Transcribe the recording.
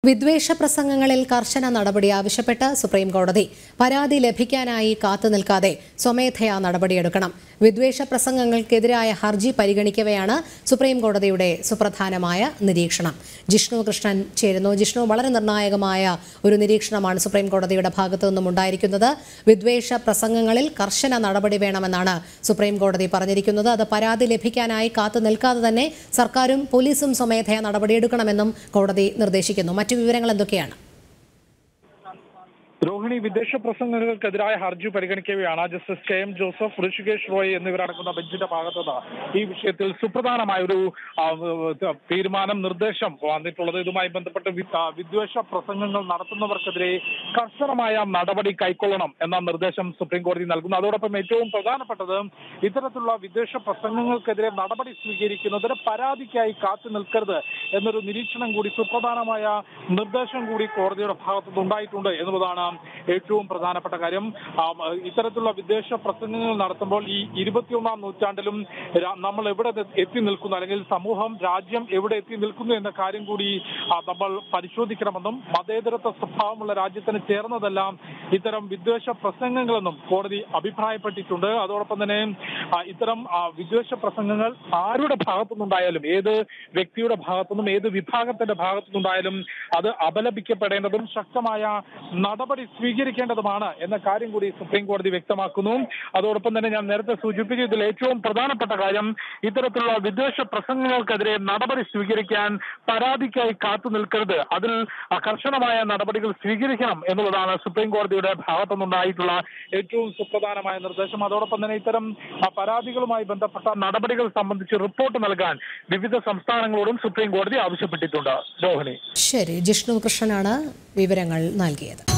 വിദ്വേഷ പ്രസംഗങ്ങളിൽ കർശന നടപടി ആവശ്യപ്പെട്ട് സുപ്രീം കോടതി പരാതി ലഭിക്കാനായി കാത്തുനിൽക്കാതെ സ്വമേധയാ നടപടിയെടുക്കണം വിദ്വേഷ പ്രസംഗങ്ങൾക്കെതിരായ ഹർജി പരിഗണിക്കവെയാണ് സുപ്രീം കോടതിയുടെ സുപ്രധാനമായ നിരീക്ഷണം ജിഷ്ണു കൃഷ്ണൻ ചേരുന്നു ജിഷ്ണു വളരെ നിർണായകമായ ഒരു നിരീക്ഷണമാണ് സുപ്രീം കോടതിയുടെ ഭാഗത്തു നിന്നും ഉണ്ടായിരിക്കുന്നത് വിദ്വേഷ പ്രസംഗങ്ങളിൽ കർശന നടപടി വേണമെന്നാണ് സുപ്രീം കോടതി പറഞ്ഞിരിക്കുന്നത് അത് പരാതി ലഭിക്കാനായി കാത്തു നിൽക്കാതെ തന്നെ സർക്കാരും പോലീസും സ്വമേധയാ നടപടിയെടുക്കണമെന്നും കോടതി നിർദ്ദേശിക്കുന്നു മറ്റു വിവരങ്ങൾ എന്തൊക്കെയാണ് രോഹിണി വിദേശ പ്രസംഗങ്ങൾക്കെതിരായ ഹർജി പരിഗണിക്കവെയാണ് justice K M Joseph Hrishikesh Roy എന്നിവരടങ്ങുന്ന ബെഞ്ചിന്റെ ഭാഗത്തുനിന്ന് ഈ വിഷയത്തിൽ സുപ്രധാനമായ ഒരു ആ, ഏഹ്, തീരുമാനം നിർദ്ദേശം വന്നിട്ടുള്ളത് ഇതുമായി ബന്ധപ്പെട്ട് വി- ആ, വിദ്വേഷ പ്രസംഗങ്ങൾ നടത്തുന്നവർക്കെതിരെ കർശനമായ നടപടി കൈക്കൊള്ളണം എന്ന നിർദ്ദേശം സുപ്രീം കോടതി നൽകുന്നു അതോടൊപ്പം ഏറ്റവും പ്രധാനപ്പെട്ടത് ഇത്തരത്തിലുള്ള വിദ്വേഷ പ്രസംഗങ്ങൾക്കെതിരെ നടപടി സ്വീകരിക്കുന്നതിന് പരാതിക്കായി കാത്തു നിൽക്കരുത് എന്നൊരു നിരീക്ഷണം കൂടി സുപ്രധാനമായ നിർദ്ദേശം കൂടി കോടതിയുടെ ഭാഗത്തുനിന്ന് ഉണ്ടായിട്ടുണ്ട് എന്നുള്ളതാണ് ഏറ്റവും പ്രധാനപ്പെട്ട കാര്യം ആ, ഇത്തരത്തിലുള്ള വിദേശ പ്രസംഗങ്ങൾ നടത്തുമ്പോൾ ഈ ഇരുപത്തിയൊന്നാം നൂറ്റാണ്ടിലും രാ- നമ്മൾ എവിടെ എത്തി നിൽക്കുന്നു അല്ലെങ്കിൽ സമൂഹം രാജ്യം എവിടെ എത്തി നിൽക്കുന്നു എന്ന കാര്യം കൂടി ആ, നമ്മൾ പരിശോധിക്കണമെന്നും മതേതരത്വ സ്വഭാവമുള്ള രാജ്യത്തിന് ചേർന്നതെല്ലാം ഇത്തരം വിദ്വേഷ പ്രസംഗങ്ങളെന്നും കോടതി അഭിപ്രായപ്പെട്ടിട്ടുണ്ട് അതോടൊപ്പം തന്നെ ആ, ഇത്തരം ആ, വിദ്വേഷ പ്രസംഗങ്ങൾ ആരുടെ ഭാഗത്തുനിന്നുണ്ടായാലും ഏത് വ്യക്തിയുടെ ഭാഗത്തുനിന്നും ഏത് വിഭാഗത്തിന്റെ ഭാഗത്തുനിന്നുണ്ടായാലും അത് അപലപിക്കപ്പെടേണ്ടതും ശക്തമായ നടപടി സ്വീകരിക്കേണ്ടതുമാണ് എന്ന കാര്യം കൂടി സുപ്രീം കോടതി വ്യക്തമാക്കുന്നു അതോടൊപ്പം തന്നെ ഞാൻ നേരത്തെ സൂചിപ്പിച്ച ഇതിൽ ഏറ്റവും പ്രധാനപ്പെട്ട കാര്യം ഇത്തരത്തിലുള്ള വിദ്വേഷ പ്രസംഗങ്ങൾക്കെതിരെ നടപടി സ്വീകരിക്കാൻ പരാതിക്കായി കാത്തു നിൽക്കരുത് അതിൽ ആ, കർശനമായ നടപടികൾ സ്വീകരിക്കണം എന്നുള്ളതാണ് സുപ്രീം കോടതിയുടെ ഭാഗത്തുനിന്നുണ്ടായിട്ടുള്ള ഏറ്റവും സുപ്രധാനമായ നിർദ്ദേശം അതോടൊപ്പം തന്നെ ഇത്തരം ആ, പരാതികളുമായി ബന്ധപ്പെട്ട നടപടികൾ സംബന്ധിച്ച് റിപ്പോർട്ട് നൽകാൻ വിവിധ സംസ്ഥാനങ്ങളോടും സുപ്രീം കോടതി ആവശ്യപ്പെട്ടിട്ടുണ്ട് രോഹിണി ശരി ജിഷ്ണു കൃഷ്ണനാണ് വിവരങ്ങൾ നൽകിയത്